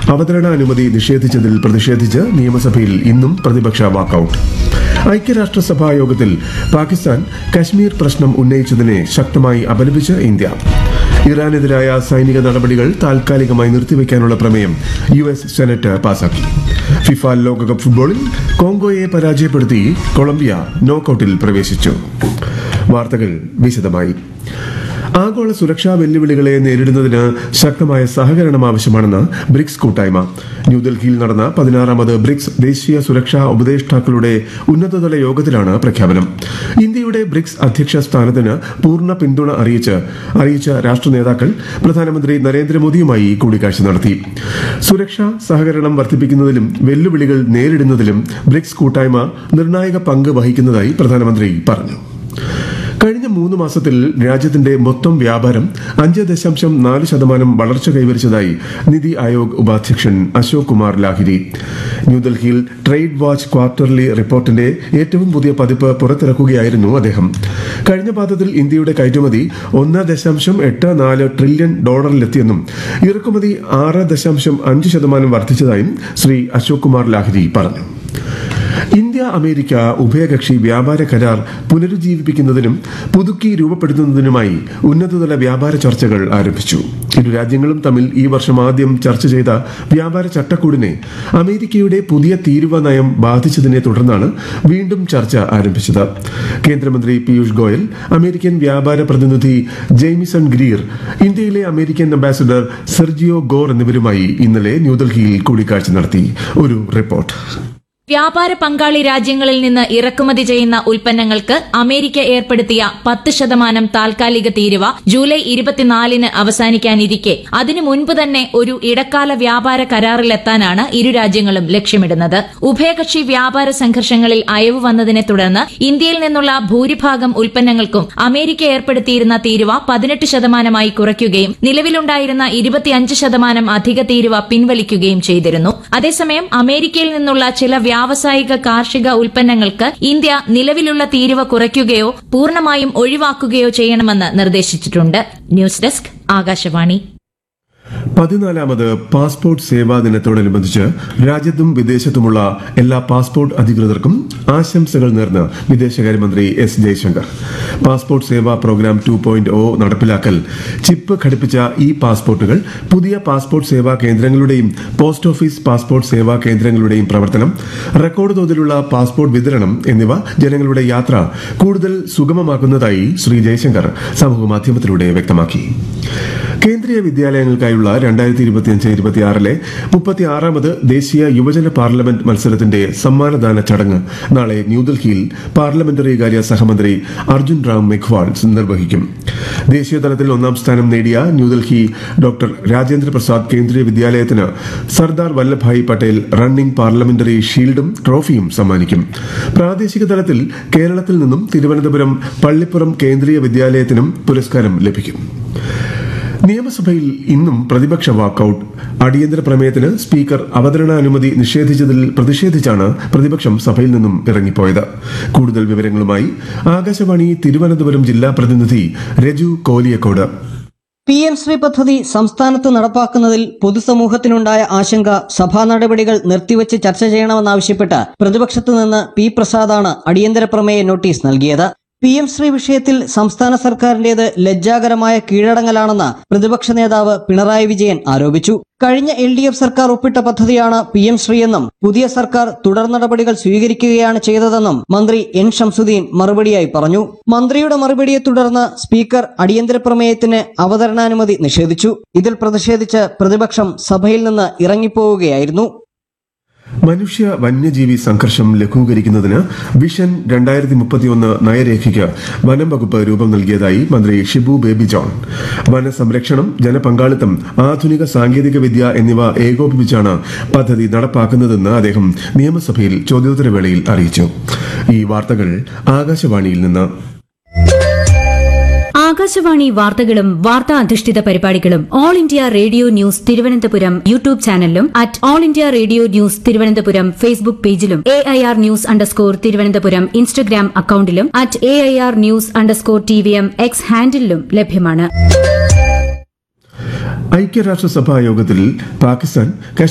അവതരണാനുമതി നിഷേധിച്ചതിൽ പ്രതിഷേധിച്ച് നിയമസഭയിൽ ഇന്നും പ്രതിപക്ഷ വാക്കൌട്ട് ഐക്യരാഷ്ട്രസഭാ യോഗത്തിൽ പാകിസ്ഥാൻ കശ്മീർ പ്രശ്നം ഉന്നയിച്ചതിനെ ശക്തമായി അപലപിച്ച് ഇന്ത്യ ഇറാനെതിരായ സൈനിക നടപടികൾ താൽക്കാലികമായി നിർത്തിവെക്കാനുള്ള പ്രമേയം യു എസ് സെനറ്റ് പാസാക്കി ഫിഫ ലോകകപ്പ് ഫുട്ബോളിൽ കോങ്കോയെ പരാജയപ്പെടുത്തി കൊളംബിയ നോക്കൌട്ടിൽ പ്രവേശിച്ചു വാർത്തകൾ വിശദമായി ആഗോള സുരക്ഷാ വെല്ലുവിളികളെ നേരിടുന്നതിന് ശക്തമായ സഹകരണം ആവശ്യമാണെന്ന് ബ്രിക്സ് കൂട്ടായ്മ ന്യൂഡൽഹിയിൽ നടന്ന പതിനാറാമത് ബ്രിക്സ് ദേശീയ സുരക്ഷാ ഉപദേഷ്ടാക്കളുടെ ഉന്നതതല യോഗത്തിലാണ് പ്രഖ്യാപനം ഇന്ത്യയുടെ ബ്രിക്സ് അധ്യക്ഷ സ്ഥാനത്തിന് പൂർണ്ണ പിന്തുണ അറിയിച്ച് അറിയിച്ച രാഷ്ട്ര നേതാക്കൾ പ്രധാനമന്ത്രി നരേന്ദ്രമോദിയുമായി കൂടിക്കാഴ്ച നടത്തി സുരക്ഷാ സഹകരണം വർദ്ധിപ്പിക്കുന്നതിലും വെല്ലുവിളികൾ നേരിടുന്നതിലും ബ്രിക്സ് കൂട്ടായ്മ നിർണായക പങ്ക് വഹിക്കുന്നതായി പ്രധാനമന്ത്രി പറഞ്ഞു കഴിഞ്ഞ മൂന്ന് മാസത്തിൽ രാജ്യത്തിന്റെ മൊത്തം വ്യാപാരം അഞ്ച് ദശാംശം നാല് ശതമാനം വളർച്ച കൈവരിച്ചതായി നിതി ആയോഗ് ഉപാധ്യക്ഷൻ അശോക് കുമാർ ലാഹിരി ന്യൂഡൽഹിയിൽ ട്രേഡ് വാച്ച് ക്വാർട്ടർലി റിപ്പോർട്ടിന്റെ ഏറ്റവും പുതിയ പതിപ്പ് പുറത്തിറക്കുകയായിരുന്നു അദ്ദേഹം കഴിഞ്ഞ പാദത്തിൽ ഇന്ത്യയുടെ കയറ്റുമതി ഒന്ന് ദശാംശം എട്ട് നാല് ട്രില്യൺ ഡോളറിലെത്തിയെന്നും ഇറക്കുമതി ആറ് ദശാംശം അഞ്ച് ശതമാനം വർദ്ധിച്ചതായും ശ്രീ അശോക് കുമാർ ലാഹിരി പറഞ്ഞു ഇന്ത്യ അമേരിക്ക ഉഭയകക്ഷി വ്യാപാര കരാർ പുനരുജ്ജീവിപ്പിക്കുന്നതിനും പുതുക്കി രൂപപ്പെടുത്തുന്നതിനുമായി ഉന്നതതല വ്യാപാര ചർച്ചകൾ ആരംഭിച്ചു ഇരു രാജ്യങ്ങളും തമ്മിൽ ഈ വർഷം ആദ്യം ചർച്ച ചെയ്ത വ്യാപാര ചട്ടക്കൂടിനെ അമേരിക്കയുടെ പുതിയ തീരുവ നയം ബാധിച്ചതിനെ തുടർന്നാണ് വീണ്ടും ചർച്ച ആരംഭിച്ചത് കേന്ദ്രമന്ത്രി പീയൂഷ് ഗോയൽ അമേരിക്കൻ വ്യാപാര പ്രതിനിധി ജെയ്മിസൺ ഗ്രീർ ഇന്ത്യയിലെ അമേരിക്കൻ അംബാസിഡർ സെർജിയോ ഗോർ എന്നിവരുമായി ഇന്നലെ ന്യൂഡൽഹിയിൽ കൂടിക്കാഴ്ച നടത്തി ഒരു റിപ്പോർട്ട് വ്യാപാര പങ്കാളി രാജ്യങ്ങളിൽ നിന്ന് ഇറക്കുമതി ചെയ്യുന്ന ഉൽപ്പന്നങ്ങൾക്ക് അമേരിക്ക ഏർപ്പെടുത്തിയ പത്ത് ശതമാനം താൽക്കാലിക തീരുവ ജൂലൈ ഇരുപത്തിനാലിന് അവസാനിക്കാനിരിക്കെ അതിനു മുൻപ് തന്നെ ഒരു ഇടക്കാല വ്യാപാര കരാറിലെത്താനാണ് ഇരു രാജ്യങ്ങളും ലക്ഷ്യമിടുന്നത് ഉഭയകക്ഷി വ്യാപാര സംഘർഷങ്ങളിൽ അയവ് വന്നതിനെ തുടർന്ന് ഇന്ത്യയിൽ നിന്നുള്ള ഭൂരിഭാഗം ഉൽപ്പന്നങ്ങൾക്കും അമേരിക്ക ഏർപ്പെടുത്തിയിരുന്ന തീരുവ പതിനെട്ട് ശതമാനമായി കുറയ്ക്കുകയും നിലവിലുണ്ടായിരുന്ന ഇരുപത്തിയഞ്ച് ശതമാനം അധിക തീരുവ പിൻവലിക്കുകയും ചെയ്തിരുന്നു അതേസമയം അമേരിക്കയിൽ നിന്നുള്ള ചില വ്യാവസായിക കാർഷിക ഉൽപ്പന്നങ്ങൾക്ക് ഇന്ത്യ നിലവിലുള്ള തീരുവ കുറയ്ക്കുകയോ പൂർണ്ണമായും ഒഴിവാക്കുകയോ ചെയ്യണമെന്ന് നിർദ്ദേശിച്ചിട്ടുണ്ട് ന്യൂസ് ഡെസ്ക് ആകാശവാണി പതിനാലാമത് പാസ്പോർട്ട് സേവാ ദിനത്തോടനുബന്ധിച്ച് രാജ്യത്തും വിദേശത്തുമുള്ള എല്ലാ പാസ്പോർട്ട് അധികൃതർക്കും ആശംസകൾ നേർന്ന് വിദേശകാര്യമന്ത്രി S Jaishankar passport Seva programme two point O നടപ്പിലാക്കൽ ചിപ്പ് ഘടിപ്പിച്ച ഈ പാസ്പോർട്ടുകൾ പുതിയ പാസ്പോർട്ട് സേവാ കേന്ദ്രങ്ങളുടെയും പോസ്റ്റ് ഓഫീസ് പാസ്പോർട്ട് സേവാ കേന്ദ്രങ്ങളുടെയും പ്രവർത്തനം റെക്കോർഡ് തോതിലുള്ള പാസ്പോർട്ട് വിതരണം എന്നിവ ജനങ്ങളുടെ യാത്ര കൂടുതൽ സുഗമമാക്കുന്നതായി ശ്രീ ജയശങ്കർ സമൂഹമാധ്യമത്തിലൂടെ വ്യക്തമാക്കി കേന്ദ്രീയ വിദ്യാലയങ്ങൾക്കായുള്ള രണ്ടായിരത്തി ഇരുപത്തിയഞ്ച് ഇരുപത്തിയാറിലെ മുപ്പത്തിയാറാമത് ദേശീയ യുവജന പാർലമെന്റ് മത്സരത്തിന്റെ സമ്മാനദാന ചടങ്ങ് നാളെ ന്യൂഡൽഹിയിൽ പാർലമെന്ററി കാര്യ സഹമന്ത്രി അർജുൻ റാം മെഘ്വാൾ നിർവഹിക്കും ദേശീയതലത്തിൽ ഒന്നാം സ്ഥാനം നേടിയ ന്യൂഡൽഹി ഡോക്ടർ രാജേന്ദ്ര പ്രസാദ് കേന്ദ്രീയ വിദ്യാലയത്തിന് സർദാർ വല്ലഭായ് പട്ടേൽ റണ്ണിംഗ് പാർലമെന്ററി ഷീൽഡും ട്രോഫിയും സമ്മാനിക്കും പ്രാദേശിക തലത്തിൽ കേരളത്തിൽ നിന്നും തിരുവനന്തപുരം പള്ളിപ്പുറം കേന്ദ്രീയ വിദ്യാലയത്തിനും പുരസ്കാരം ലഭിക്കും നിയമസഭയിൽ ഇന്നും പ്രതിപക്ഷ വാക്കൌട്ട് അടിയന്തര പ്രമേയത്തിന് സ്പീക്കർ അവതരണാനുമതി നിഷേധിച്ചതിൽ പ്രതിഷേധിച്ചാണ് പ്രതിപക്ഷം സഭയിൽ നിന്നും ഇറങ്ങിപ്പോയത് കൂടുതൽ വിവരങ്ങളുമായി ആകാശവാണി തിരുവനന്തപുരം ജില്ലാ പ്രതിനിധി രജു കോലിയക്കോട് പി എം ശ്രീ പദ്ധതി സംസ്ഥാനത്ത് നടപ്പാക്കുന്നതിൽ പൊതുസമൂഹത്തിനുണ്ടായ ആശങ്ക സഭാ നടപടികൾ നിർത്തിവച്ച് ചർച്ച ചെയ്യണമെന്നാവശ്യപ്പെട്ട് പ്രതിപക്ഷത്തു നിന്ന് പി പ്രസാദാണ് അടിയന്തര പ്രമേയ നോട്ടീസ് നൽകിയത് പി എം ശ്രീ വിഷയത്തിൽ സംസ്ഥാന സർക്കാരിന്റേത് ലജ്ജാകരമായ കീഴടങ്ങലാണെന്ന് പ്രതിപക്ഷ നേതാവ് പിണറായി വിജയൻ ആരോപിച്ചു കഴിഞ്ഞ എൽ ഡി എഫ് സർക്കാർ ഒപ്പിട്ട പദ്ധതിയാണ് പി എം ശ്രീ എന്നും പുതിയ സർക്കാർ തുടർ നടപടികൾ സ്വീകരിക്കുകയാണ് ചെയ്തതെന്നും മന്ത്രി എൻ ഷംസുദ്ദീൻ മറുപടിയായി പറഞ്ഞു മന്ത്രിയുടെ മറുപടിയെ തുടർന്ന് സ്പീക്കർ അടിയന്തര പ്രമേയത്തിന് അവതരണാനുമതി നിഷേധിച്ചു ഇതിൽ പ്രതിഷേധിച്ച് പ്രതിപക്ഷം സഭയിൽ നിന്ന് ഇറങ്ങിപ്പോവുകയായിരുന്നു മനുഷ്യ വന്യജീവി സംഘർഷം ലഘൂകരിക്കുന്നതിന് വിഷൻ രണ്ടായിരത്തി മുപ്പത്തിയൊന്ന് നയരേഖയ്ക്ക് വനം വകുപ്പ് രൂപം നൽകിയതായി മന്ത്രി ഷിബു ബേബി ജോൺ വനസംരക്ഷണം ജനപങ്കാളിത്തം ആധുനിക സാങ്കേതിക വിദ്യ എന്നിവ ഏകോപിപ്പിച്ചാണ് പദ്ധതി നടപ്പാക്കുന്നതെന്ന് അദ്ദേഹം നിയമസഭയിൽ ചോദ്യോത്തരവേളയിൽ അറിയിച്ചു ഈ വാർത്തകൾ ആകാശവാണിയിൽ നിന്ന് ആകാശവാണി വാർത്തകളും വാർത്താ അധിഷ്ഠിത പരിപാടികളും all India radio news Thiruvananthapuram YouTube ചാനലിലും at all India radio news Thiruvananthapuram Facebook പേജിലും A I R news underscore Thiruvananthapuram Instagram അക്കൌണ്ടിലും at A I R news underscore T V M X ഹാൻഡിലും ലഭ്യമാണ് ഐക്യരാഷ്ട്രസഭാ യോഗത്തിൽ പാകിസ്ഥാൻ